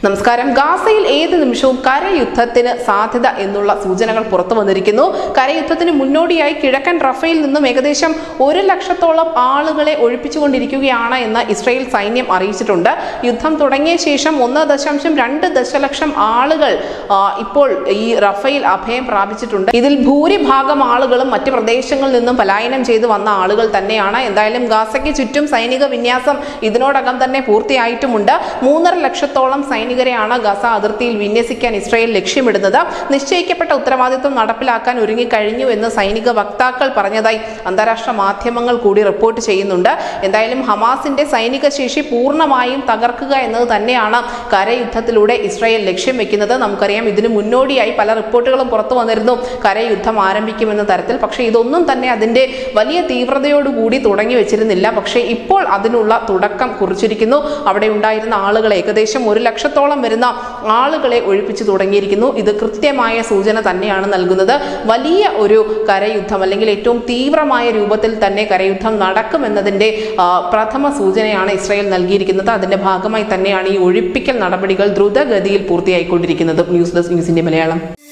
നമസ്കാരം ഗാസയിൽ ഏത് നിമിഷവും കരയുദ്ധത്തിന് സാധ്യത എന്നുള്ള സൂചനകൾ പുറത്തു വന്നിരിക്കുന്നു കരയുദ്ധത്തിന് മുന്നോടിയായി കിഴക്കൻ റഫയിൽ നിന്നും ഏകദേശം ഒരു ലക്ഷത്തോളം ആളുകളെ ഒഴിപ്പിച്ചുകൊണ്ടിരിക്കുകയാണ് എന്ന് ഇസ്രയേൽ സൈന്യം അറിയിച്ചിട്ടുണ്ട് യുദ്ധം തുടങ്ങിയ ശേഷം ഒന്ന് ദശാംശം രണ്ട് ദശലക്ഷം ആളുകൾ ആ, ഇപ്പോൾ ഈ റഫയിൽ അഭയം പ്രാപിച്ചിട്ടുണ്ട് ഇതിൽ ഭൂരിഭാഗം ആളുകളും മറ്റ് പ്രദേശങ്ങളിൽ നിന്നും പലായനം ചെയ്തു വന്ന ആളുകൾ തന്നെയാണ് എന്തായാലും ഗാസയ്ക്ക് ചുറ്റും സൈനിക വിന്യാസം ഇതിനോടകം തന്നെ പൂർത്തിയായിട്ടുമുണ്ട് മൂന്നര ലക്ഷത്തോളം സൈനികരെയാണ് ഗസ അതിർത്തിയിൽ വിന്യസിക്കാൻ ഇസ്രായേൽ ലക്ഷ്യമിടുന്നത് നിശ്ചയിക്കപ്പെട്ട ഉത്തരവാദിത്വം നടപ്പിലാക്കാൻ ഒരുങ്ങിക്കഴിഞ്ഞു എന്ന് സൈനിക വക്താക്കൾ പറഞ്ഞതായി അന്താരാഷ്ട്ര മാധ്യമങ്ങൾ കൂടി റിപ്പോർട്ട് ചെയ്യുന്നുണ്ട് എന്തായാലും ഹമാസിന്റെ സൈനിക ശേഷി പൂർണ്ണമായും തകർക്കുക എന്നത് തന്നെയാണ് കരയുദ്ധത്തിലൂടെ ഇസ്രായേൽ ലക്ഷ്യം വെക്കുന്നത് നമുക്കറിയാം ഇതിനു മുന്നോടിയായി പല റിപ്പോർട്ടുകളും പുറത്തു വന്നിരുന്നു കരയുദ്ധം ആരംഭിക്കുമെന്ന തരത്തിൽ പക്ഷേ ഇതൊന്നും തന്നെ അതിന്റെ വലിയ തീവ്രതയോടുകൂടി തുടങ്ങി വെച്ചിരുന്നില്ല പക്ഷേ ഇപ്പോൾ അതിനുള്ള തുടക്കം കുറിച്ചിരിക്കുന്നു അവിടെ ഉണ്ടായിരുന്ന ആളുകളെ ഏകദേശം ഒരു ലക്ഷത്തോളം വരുന്ന ആളുകളെ ഒഴിപ്പിച്ചു തുടങ്ങിയിരിക്കുന്നു ഇത് കൃത്യമായ സൂചന തന്നെയാണ് നൽകുന്നത് വലിയ ഒരു കരയുദ്ധം അല്ലെങ്കിൽ ഏറ്റവും തീവ്രമായ രൂപത്തിൽ തന്നെ കരയുദ്ധം നടക്കുമെന്നതിന്റെ ആ, പ്രഥമ സൂചനയാണ് ഇസ്രായേൽ നൽകിയിരിക്കുന്നത് അതിന്റെ ഭാഗമായി തന്നെയാണ് ഈ ഒഴിപ്പിക്കൽ നടപടികൾ ദ്രുതഗതിയിൽ പൂർത്തിയായിക്കൊണ്ടിരിക്കുന്നത് ന്യൂസ് ഡെസ്ക് ന്യൂസിന്റെ മലയാളം